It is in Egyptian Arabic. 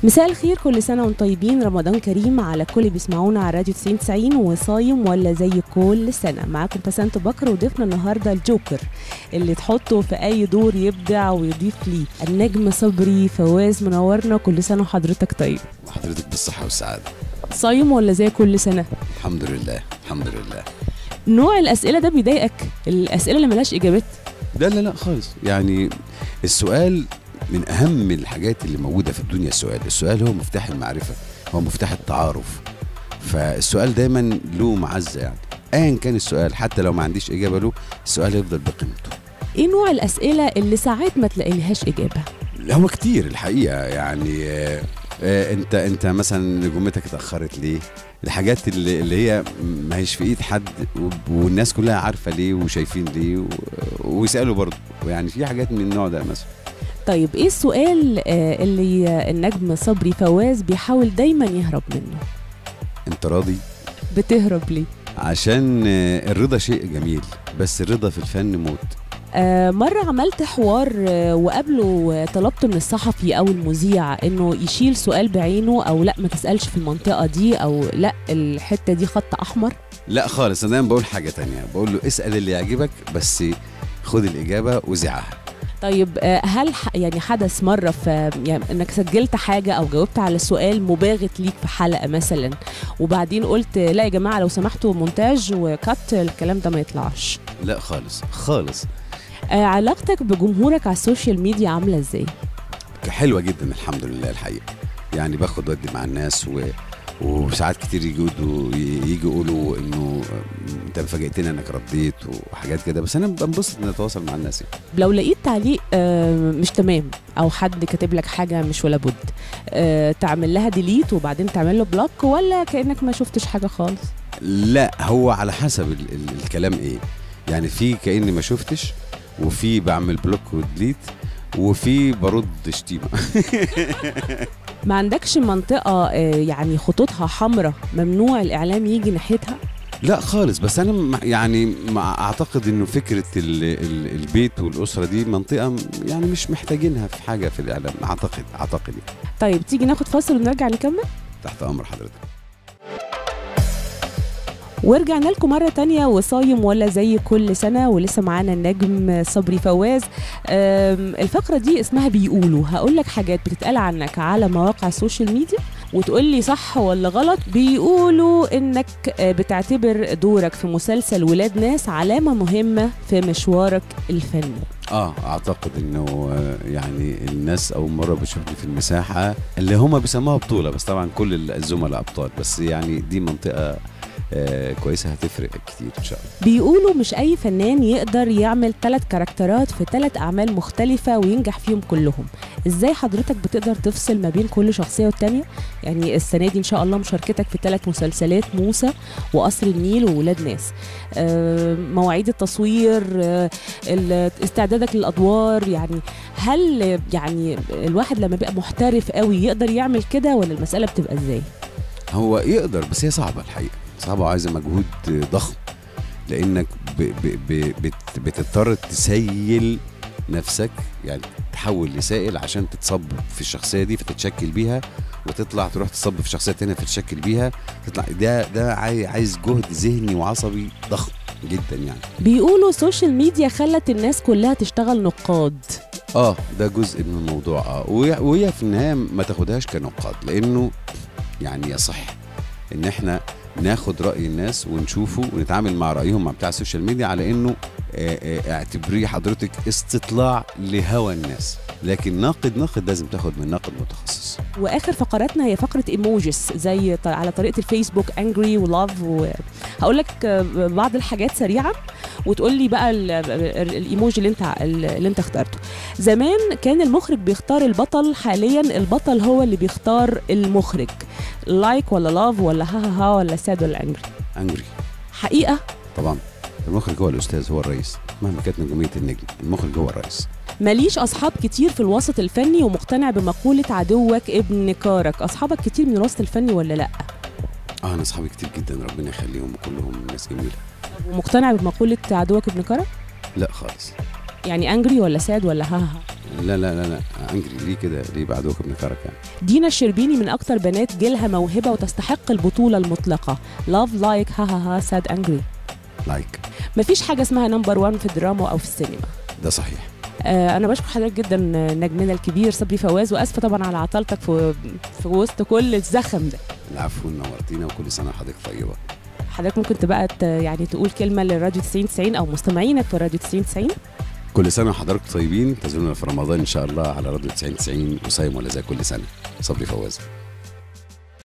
مساء الخير كل سنة وانتم طيبين رمضان كريم على كل اللي بيسمعونا على راديو 90 90 وصايم ولا زي كل سنة معاكم بسنت بكر وضيفنا النهاردة الجوكر اللي تحطه في أي دور يبدع ويضيف ليه النجم صبري فواز منورنا كل سنة وحضرتك طيب وحضرتك بالصحة والسعادة صايم ولا زي كل سنة الحمد لله الحمد لله نوع الأسئلة ده بيضايقك الأسئلة اللي ملهاش إجابات لا لا لا خالص يعني السؤال من أهم الحاجات اللي موجودة في الدنيا السؤال السؤال هو مفتاح المعرفة هو مفتاح التعارف فالسؤال دايما له معزة يعني ايا كان السؤال حتى لو ما عنديش اجابه له السؤال يفضل بقيمته إيه نوع الأسئلة اللي ساعات ما تلاقي لهاش إجابة لا هو كتير الحقيقه يعني آه، آه، انت انت مثلا نجومتك اتاخرت ليه الحاجات اللي, اللي هي ما هيش في ايد حد و- والناس كلها عارفه ليه وشايفين ليه و- ويسالوا برضه يعني في حاجات من النوع ده مثلا طيب إيه السؤال آه، اللي آه، النجم صبري فواز بيحاول دايما يهرب منه انت راضي بتهرب ليه عشان آه، الرضا شيء جميل بس الرضا في الفن موت آه، مرة عملت حوار آه، وقبله آه، طلبت من الصحفي أو المذيع إنه يشيل سؤال بعينه أو لا ما تسألش في المنطقة دي أو لا الحتة دي خط أحمر لا خالص انا دايما بقول حاجه تانية بقول له اسال اللي يعجبك بس خد الاجابه وزعها طيب آه، هل ح- يعني حدث مرة في يعني إنك سجلت حاجة أو جاوبت على سؤال مباغت ليك في حلقة مثلا وبعدين قلت لا يا جماعة لو سمحتوا مونتاج وكات الكلام ده ما يطلعش لا خالص خالص آه، علاقتك بجمهورك على السوشيال ميديا عاملة إزاي؟ حلوه جدا الحمد لله الحقيقه يعني باخد ودي مع الناس و... وساعات كتير يجوا يجي يقولوا انه انت فاجئتني انك رديت وحاجات كده بس انا بنبسط ان اتواصل مع الناس يعني. لو لقيت تعليق آه، مش تمام او حد كاتب لك حاجه مش ولا بد آه، تعمل لها ديليت وبعدين تعمل له بلوك ولا كانك ما شفتش حاجه خالص لا هو على حسب ال... ال... الكلام ايه يعني في كاني ما شفتش وفي بعمل بلوك وديليت وفي برد شتيمه ما عندكش منطقه آه، يعني خطوطها حمراء ممنوع الاعلام يجي ناحيتها لا خالص بس انا م- يعني ما اعتقد انه فكره ال ال البيت والاسره دي منطقه م- يعني مش محتاجينها في حاجه في الاعلام اعتقد اعتقد يعني. طيب تيجي ناخد فاصل ونرجع نكمل تحت امر حضرتك ورجعنا لكم مرة تانية وصايم ولا زي كل سنة ولسه معانا النجم صبري فواز أم، الفقرة دي اسمها بيقولوا هقول لك حاجات بتتقال عنك على مواقع السوشيال ميديا وتقول لي صح ولا غلط بيقولوا انك آه، بتعتبر دورك في مسلسل ولاد ناس علامة مهمة في مشوارك الفني اه اعتقد انه آه، يعني الناس اول مره بتشوفني في المساحه اللي هم بيسموها بطوله بس طبعا كل الزملاء ابطال بس يعني دي منطقه آه كويسه هتفرق كتير ان شاء الله بيقولوا مش أي فنان يقدر يعمل ثلاث كاركترات في ثلاث أعمال مختلفة وينجح فيهم كلهم إزاي حضرتك بتقدر تفصل ما بين كل شخصية والتانية يعني السنة دي إن شاء الله مشاركتك في ثلاث مسلسلات موسى وقصر النيل وولاد ناس آه، مواعيد التصوير آه، ال- استعدادك للأدوار يعني هل آه، يعني الواحد لما بيبقى محترف قوي يقدر يعمل كده ولا المسألة بتبقى إزاي؟ هو يقدر بس هي صعبه الحقيقه صعبه وعايزه مجهود ضخم لانك ب ب ب بت بتضطر تسيل نفسك يعني تحول لسائل عشان تتصب في الشخصيه دي فتتشكل بيها وتطلع تروح تصب في شخصيه تانية فتتشكل بيها تطلع ده ده عاي- عايز جهد ذهني وعصبي ضخم جدا يعني بيقولوا السوشيال ميديا خلت الناس كلها تشتغل نقاد اه ده جزء من الموضوع اه وهي- وهي في النهايه ما تاخدهاش كنقاد لانه يعني يصح ان احنا ناخد راي الناس ونشوفه ونتعامل مع رايهم مع بتاع السوشيال ميديا على انه آه، آه، اعتبريه حضرتك استطلاع لهوى الناس لكن ناقد ناقد لازم تاخد من ناقد متخصص واخر فقراتنا هي فقره ايموجيز زي ط- على طريقه الفيسبوك انجري ولاف وهقول لك آه، بعض الحاجات سريعا وتقول لي بقى ال- ال- الايموجي اللي انت اللي انت اخترته زمان كان المخرج بيختار البطل حاليا البطل هو اللي بيختار المخرج لايك ولا لاف ولا ها ها ها ولا ساد ولا انجري انجري حقيقه طبعا المخرج هو الاستاذ هو الرئيس مهما كانت نجوميه النجم المخرج هو الرئيس ماليش اصحاب كتير في الوسط الفني ومقتنع بمقوله عدوك ابن كارك اصحابك كتير من الوسط الفني ولا لا اه انا اصحابي كتير جدا ربنا يخليهم كلهم ناس جميله ومقتنع بمقوله عدوك ابن كارك لا خالص يعني انجري ولا ساد ولا ها ها لا لا لا لا انجري ليه كده ليه بعدوك ابن كرك يعني دينا الشربيني من اكتر بنات جيلها موهبه وتستحق البطوله المطلقه لاف لايك ها ها ها ساد انجري لايك مفيش حاجه اسمها نمبر 1 في الدراما او في السينما ده صحيح آه انا بشكر حضرتك جدا نجمنا الكبير صبري فواز واسفه طبعا على عطلتك في في وسط كل الزخم ده العفو نورتينا وكل سنه وحضرتك طيبه حضرتك ممكن تبقى ت- يعني تقول كلمه للراديو 90 90 او مستمعينك في الراديو 90 90 كل سنه وحضراتكم طيبين تزورونا في رمضان ان شاء الله على راديو 90 90 وصايم ولا زي كل سنه صبري فواز